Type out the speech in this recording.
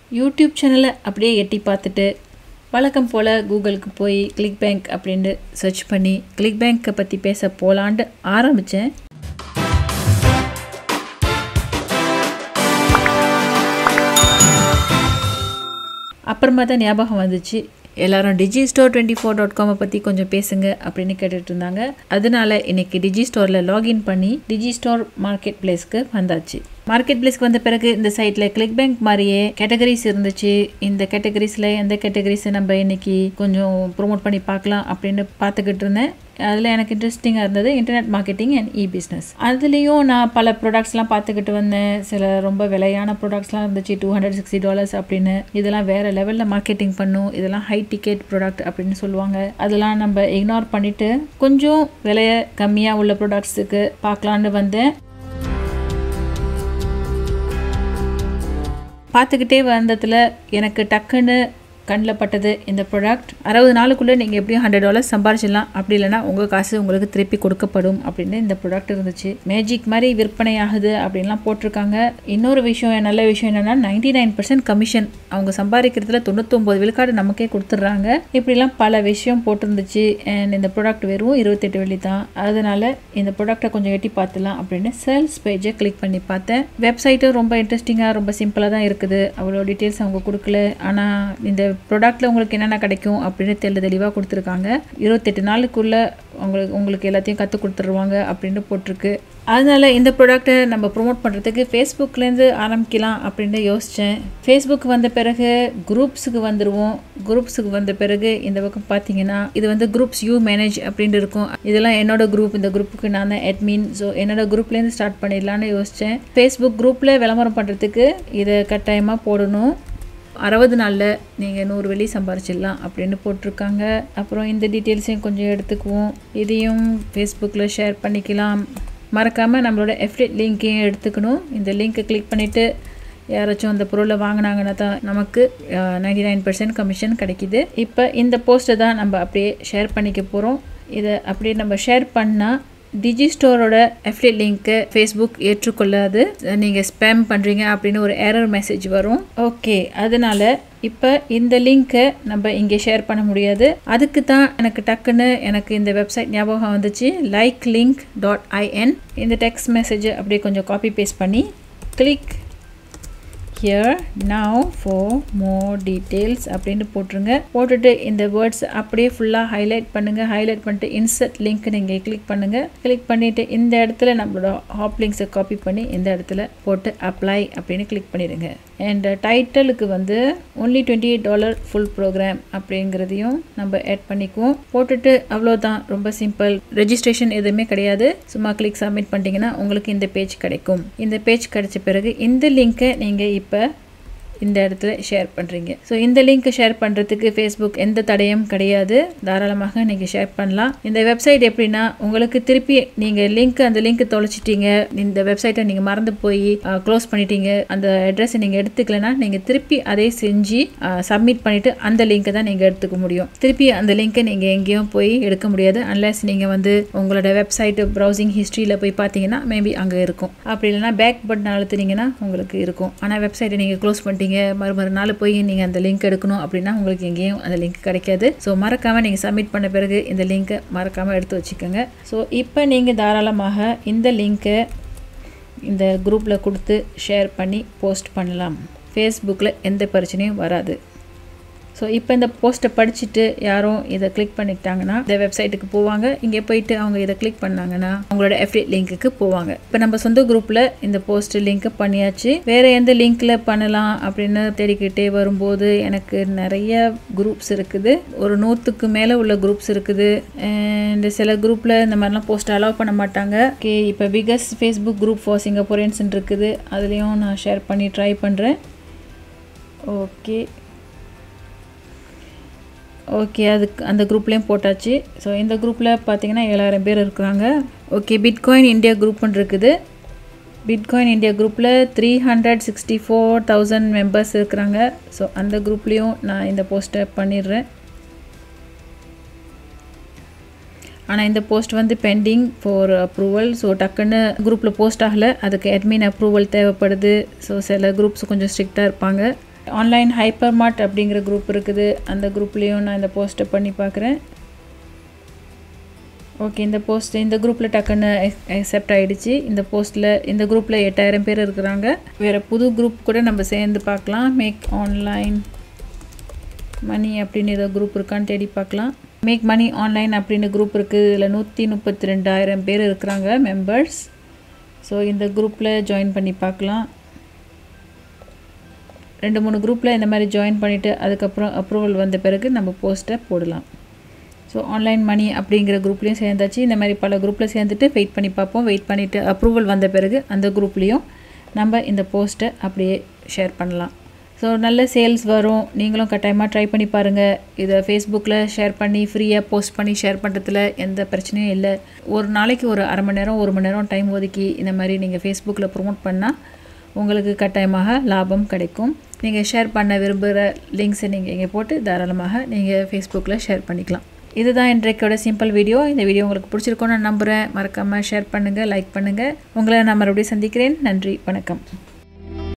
YouTube சேனலை அப்படியே எட்டி பார்த்துட்டு வழக்கம் போல் கூகுளுக்கு போய் கிளிக் பேங்க் அப்படின்னு சர்ச் பண்ணி கிளிக் பேங்க்கை பற்றி பேச போகலான்ட்டு ஆரம்பித்தேன் அப்புறமா தான் ஞாபகம் வந்துச்சு எல்லாரும் Digi store twenty four dot காமை பற்றி கொஞ்சம் பேசுங்க அப்படின்னு கேட்டுட்டு இருந்தாங்க அதனால இன்னைக்கு டிஜி ஸ்டோரில் லாகின் பண்ணி டிஜி ஸ்டோர் மார்க்கெட் பிளேஸ்க்கு வந்தாச்சு மார்க்கெட் பிளேஸ்க்கு வந்த பிறகு இந்த சைட்டில் கிளிக் பேங்க் மாதிரியே கேட்டகரிஸ் இருந்துச்சு இந்த கேட்டகரிஸில் எந்த கேட்டகரிஸை நம்ம இன்னைக்கு கொஞ்சம் ப்ரோமோட் பண்ணி பார்க்கலாம் அப்படின்னு பார்த்துக்கிட்டு இருந்தேன் அதில் எனக்கு இன்ட்ரெஸ்டிங்காக இருந்தது internet marketing and E business அதுலேயும் நான் பல ப்ராடக்ட்ஸ்லாம் பார்த்துக்கிட்டு வந்தேன் சில ரொம்ப விலையான ப்ராடக்ட்ஸ்லாம் இருந்துச்சு டூ ஹண்ட்ரட் சிக்ஸ்டி டாலர்ஸ் அப்படின்னு இதெல்லாம் வேறு லெவலில் மார்க்கெட்டிங் பண்ணும் இதெல்லாம் ஹை டிக்கெட் ப்ராடக்ட் அப்படின்னு சொல்லுவாங்க அதெல்லாம் நம்ம இக்னோர் பண்ணிவிட்டு கொஞ்சம் விலையை கம்மியாக உள்ள ப்ராடக்ட்ஸுக்கு பார்க்கலான்னு வந்தேன் பார்த்துக்கிட்டே வந்ததில் எனக்கு டக்குன்னு கண்ணில் பட்டது இந்த ப்ராடக்ட் அறுபது நாளுக்குள்ளே நீங்கள் எப்படியும் ஹண்ட்ரட் டாலர்ஸ் சம்பாரிச்சிடலாம் அப்படி இல்லைனா உங்கள் காசு உங்களுக்கு திருப்பி கொடுக்கப்படும் அப்படின்னு இந்த ப்ராடக்ட் இருந்துச்சு மேஜிக் மாதிரி விற்பனை ஆகுது அப்படின்லாம் போட்டிருக்காங்க இன்னொரு விஷயம் நல்ல விஷயம் என்னென்னா நைன்டி நைன் பர்சன்ட் கமிஷன் அவங்க சம்பாதிக்கிறதுல தொண்ணூத்தொம்பது விழுக்காடு நமக்கே கொடுத்துட்றாங்க இப்படிலாம் பல விஷயம் போட்டிருந்துச்சு அண்ட் இந்த ப்ராடக்ட் வெறும் இருபத்தெட்டு வெள்ளி தான் அதனால இந்த ப்ராடக்ட்டை கொஞ்சம் எட்டி பார்த்துலாம் அப்படின்னு சேல்ஸ் பேஜை கிளிக் பண்ணி பார்த்தேன் வெப்சைட்டும் ரொம்ப இன்ட்ரெஸ்டிங்காக ரொம்ப சிம்பிளாக தான் இருக்குது அவ்வளோ டீட்டெயில்ஸ் அவங்க கொடுக்கல ஆனால் இந்த ப்ராடக்ட்டில் உங்களுக்கு என்னென்ன கிடைக்கும் அப்படின்னு தெளி தெளிவாக கொடுத்துருக்காங்க இருபத்தெட்டு நாளுக்குள்ளே உங்களுக்கு உங்களுக்கு எல்லாத்தையும் கற்றுக் கொடுத்துருவாங்க அப்படின்னு போட்டிருக்கு அதனால இந்த ப்ராடக்ட்டை நம்ம ப்ரொமோட் பண்ணுறதுக்கு ஃபேஸ்புக்லேருந்து ஆரம்பிக்கலாம் அப்படின்னு யோசித்தேன் ஃபேஸ்புக் வந்த பிறகு குரூப்ஸுக்கு வந்துடுவோம் குரூப்ஸுக்கு வந்த பிறகு இந்த பக்கம் பார்த்தீங்கன்னா இது வந்து குரூப்ஸ் யூ மேனேஜ் அப்படின்னு இருக்கும் இதெல்லாம் என்னோட குரூப் இந்த குரூப்புக்கு நான் தான் அட்மின் ஸோ என்னோட குரூப்லேருந்து ஸ்டார்ட் பண்ணிடலான்னு யோசித்தேன் ஃபேஸ்புக் குரூப்பில் விளம்பரம் பண்ணுறதுக்கு இதை கட்டாயமாக போடணும் அறுபது நாளில் நீங்கள் நூறு வெள்ளி சம்பாரிச்சிடலாம் அப்படின்னு போட்டிருக்காங்க அப்புறம் இந்த டீட்டெயில்ஸையும் கொஞ்சம் எடுத்துக்குவோம் இதையும் ஃபேஸ்புக்கில் ஷேர் பண்ணிக்கலாம் மறக்காமல் நம்மளோட எஃப்டேட் லிங்க்கையும் எடுத்துக்கணும் இந்த லிங்க்கை கிளிக் பண்ணிவிட்டு யாராச்சும் அந்த பொருளை வாங்கினாங்கன்னா தான் நமக்கு நைன்டி நைன் பர்சன்ட் கமிஷன் கிடைக்கிது இப்போ இந்த போஸ்ட்டை தான் நம்ம அப்படியே ஷேர் பண்ணிக்க போகிறோம் இதை அப்படியே நம்ம ஷேர் பண்ணால் டிஜி ஸ்டோரோட அஃப்லேட் லிங்க்கை ஃபேஸ்புக் ஏற்றுக்கொள்ளாது நீங்கள் ஸ்பேம் பண்ணுறீங்க அப்படின்னு ஒரு எரர் மெசேஜ் வரும் ஓகே அதனால் இப்போ இந்த லிங்க்கை நம்ம இங்கே ஷேர் பண்ண முடியாது அதுக்கு தான் எனக்கு டக்குன்னு எனக்கு இந்த வெப்சைட் ஞாபகம் வந்துச்சு லைக் லிங்க் டாட் ஐஎன் இந்த டெக்ஸ்ட் மெசேஜை அப்படியே கொஞ்சம் காப்பி பேஸ்ட் பண்ணி click here now for more details அப்படின்னு போட்டுருங்க போட்டுட்டு இந்த வேர்ட்ஸ் அப்படியே ஃபுல்லாக ஹைலைட் பண்ணுங்கள் ஹைலைட் பண்ணிட்டு இன்சர்ட் லிங்க் நீங்கள் கிளிக் பண்ணுங்கள் கிளிக் பண்ணிவிட்டு இந்த இடத்துல நம்மளோட ஹாப் லிங்க்ஸை காப்பி பண்ணி இந்த இடத்துல போட்டு அப்ளை அப்படின்னு கிளிக் பண்ணிடுங்க அண்ட் டைட்டலுக்கு வந்து only twenty eight dollar full program அப்படிங்கிறதையும் நம்ம ஆட் பண்ணிக்குவோம் போட்டுட்டு அவ்வளோதான் ரொம்ப சிம்பிள் ரெஜிஸ்ட்ரேஷன் எதுவுமே கிடையாது சும்மா கிளிக் சப்மிட் பண்ணிட்டீங்கன்னா உங்களுக்கு இந்த பேஜ் கிடைக்கும் இந்த பேஜ் கிடைச்ச பிறகு இந்த லிங்க்கை நீங்கள் இப்போ இந்த இடத்துல ஷேர் பண்ணுறீங்க ஸோ இந்த லிங்க்கை ஷேர் பண்ணுறதுக்கு ஃபேஸ்புக் எந்த தடையும் கிடையாது தாராளமாக நீங்கள் ஷேர் பண்ணலாம் இந்த வெப்சைட் எப்படின்னா உங்களுக்கு திருப்பி நீங்கள் லிங்க் அந்த லிங்க் தொலைச்சிட்டீங்க இந்த வெப்சைட்டை நீங்கள் மறந்து போய் க்ளோஸ் பண்ணிட்டீங்க அந்த அட்ரஸை நீங்கள் எடுத்துக்கலனா நீங்கள் திருப்பி அதே செஞ்சு சப்மிட் பண்ணிவிட்டு அந்த லிங்க்கை தான் நீங்கள் எடுத்துக்க முடியும் திருப்பி அந்த லிங்க்கை நீங்கள் எங்கேயும் போய் எடுக்க முடியாது அன்லஸ் நீங்கள் வந்து உங்களோட வெப்சைட்டு ப்ரௌசிங் ஹிஸ்ட்ரியில் போய் பார்த்தீங்கன்னா மேபி அங்கே இருக்கும் அப்படி இல்லைனா பேக் பட்டன் அழுத்துனீங்கன்னா உங்களுக்கு இருக்கும் ஆனால் வெப்சைட்டை நீங்கள் க்ளோஸ் பண்ணிட்டீங்க நீங்கள் மறு மறுநாள் போய் நீங்கள் அந்த லிங்க் எடுக்கணும் அப்படின்னா உங்களுக்கு எங்கேயும் அந்த லிங்க் கிடைக்காது ஸோ மறக்காமல் நீங்கள் சப்மிட் பண்ண பிறகு இந்த லிங்க்கை மறக்காமல் எடுத்து வச்சுக்கோங்க ஸோ இப்போ நீங்கள் தாராளமாக இந்த லிங்க்கை இந்த குரூப்பில் கொடுத்து ஷேர் பண்ணி போஸ்ட் பண்ணலாம் ஃபேஸ்புக்கில் எந்த பிரச்சனையும் வராது ஸோ இப்போ இந்த போஸ்ட்டை படிச்சுட்டு யாரும் இதை கிளிக் பண்ணிட்டாங்கன்னா இந்த வெப்சைட்டுக்கு போவாங்க இங்கே போயிட்டு அவங்க இதை கிளிக் பண்ணாங்கன்னா அவங்களோட எஃப்டேட் லிங்க்குக்கு போவாங்க இப்போ நம்ம சொந்த குரூப்பில் இந்த போஸ்ட் லிங்க்கை பண்ணியாச்சு வேறு எந்த லிங்க்கில் பண்ணலாம் அப்படின்னு தேடிக்கிட்டே வரும்போது எனக்கு நிறைய குரூப்ஸ் இருக்குது ஒரு நூற்றுக்கு மேலே உள்ள குரூப்ஸ் இருக்குது அண்ட் சில குரூப்பில் இந்த மாதிரிலாம் போஸ்ட் அலோவ் பண்ண மாட்டாங்க ஓகே இப்போ biggest Facebook group for Singaporeans இருக்குது அதுலேயும் நான் ஷேர் பண்ணி ட்ரை பண்ணுறேன் ஓகே ஓகே அதுக்கு அந்த குரூப்லேயும் போட்டாச்சு ஸோ இந்த குரூப்பில் பார்த்தீங்கன்னா ஏழாயிரம் பேர் இருக்கிறாங்க ஓகே பிட்காயின் இந்தியா குரூப்னு இருக்குது பிட்காயின் இந்தியா குரூப்பில் three hundred sixty four thousand members இருக்கிறாங்க ஸோ அந்த குரூப்லேயும் நான் இந்த போஸ்ட்டை பண்ணிடுறேன் ஆனால் இந்த போஸ்ட் வந்து பெண்டிங் ஃபார் அப்ரூவல் ஸோ டக்குன்னு குரூப்பில் போஸ்ட் ஆகலை அதுக்கு அட்மின் அப்ரூவல் தேவைப்படுது ஸோ சில குரூப்ஸ் கொஞ்சம் ஸ்ட்ரிக்டாக இருப்பாங்க ஆன்லைன் ஹைப்பர் மார்ட் அப்படிங்கிற குரூப் இருக்குது அந்த குரூப்லேயும் நான் இந்த போஸ்ட்டை பண்ணி பார்க்குறேன் ஓகே இந்த போஸ்ட் இந்த குரூப்பில் டக்குன்னு அக்செப்ட் ஆகிடுச்சு இந்த போஸ்ட்டில் இந்த குரூப்பில் எட்டாயிரம் பேர் இருக்கிறாங்க வேறு புது குரூப் கூட நம்ம சேர்ந்து பார்க்கலாம் மேக் ஆன்லைன் மணி அப்படின்னு ஏதோ குரூப் இருக்கான்னு தேடி பார்க்கலாம் மேக் மணி ஆன்லைன் அப்படின்னு குரூப் இருக்குது இதில் நூற்றி முப்பத்தி ரெண்டாயிரம் பேர் இருக்கிறாங்க மெம்பர்ஸ் ஸோ இந்த குரூப்பில் ஜாயின் பண்ணி பார்க்கலாம் ரெண்டு மூணு குரூப்பில் இந்த மாதிரி ஜாயின் பண்ணிவிட்டு அதுக்கப்புறம் அப்ரூவல் வந்த பிறகு நம்ம போஸ்ட்டை போடலாம் ஸோ ஆன்லைன் மணி அப்படிங்கிற குரூப்லேயும் சேர்ந்தாச்சு இந்த மாதிரி பல குரூப்பில் சேர்ந்துட்டு வெயிட் பண்ணி பார்ப்போம் வெயிட் பண்ணிவிட்டு அப்ரூவல் வந்த பிறகு அந்த குரூப்லேயும் நம்ம இந்த போஸ்ட்டை அப்படியே ஷேர் பண்ணலாம் ஸோ நல்ல சேல்ஸ் வரும் நீங்களும் கட்டாயமாக ட்ரை பண்ணி பாருங்கள் இதை ஃபேஸ்புக்கில் ஷேர் பண்ணி ஃப்ரீயாக போஸ்ட் பண்ணி ஷேர் பண்ணுறதுல எந்த பிரச்சனையும் இல்லை ஒரு நாளைக்கு ஒரு அரை மணி நேரம் ஒரு மணி நேரம் டைம் ஒதுக்கி இந்த மாதிரி நீங்கள் ஃபேஸ்புக்கில் ப்ரொமோட் பண்ணால் உங்களுக்கு கட்டாயமாக லாபம் கிடைக்கும் நீங்கள் ஷேர் பண்ண விரும்புகிற லிங்க்ஸை நீங்கள் இங்கே போட்டு தாராளமாக நீங்கள் ஃபேஸ்புக்கில் ஷேர் பண்ணிக்கலாம் இதுதான் இன்றைக்கோட சிம்பிள் வீடியோ இந்த வீடியோ உங்களுக்கு பிடிச்சிருக்கோன்னு நம்புகிறேன் மறக்காமல் ஷேர் பண்ணுங்கள் லைக் பண்ணுங்கள் உங்களை நான் மறுபடியும் சந்திக்கிறேன் நன்றி வணக்கம்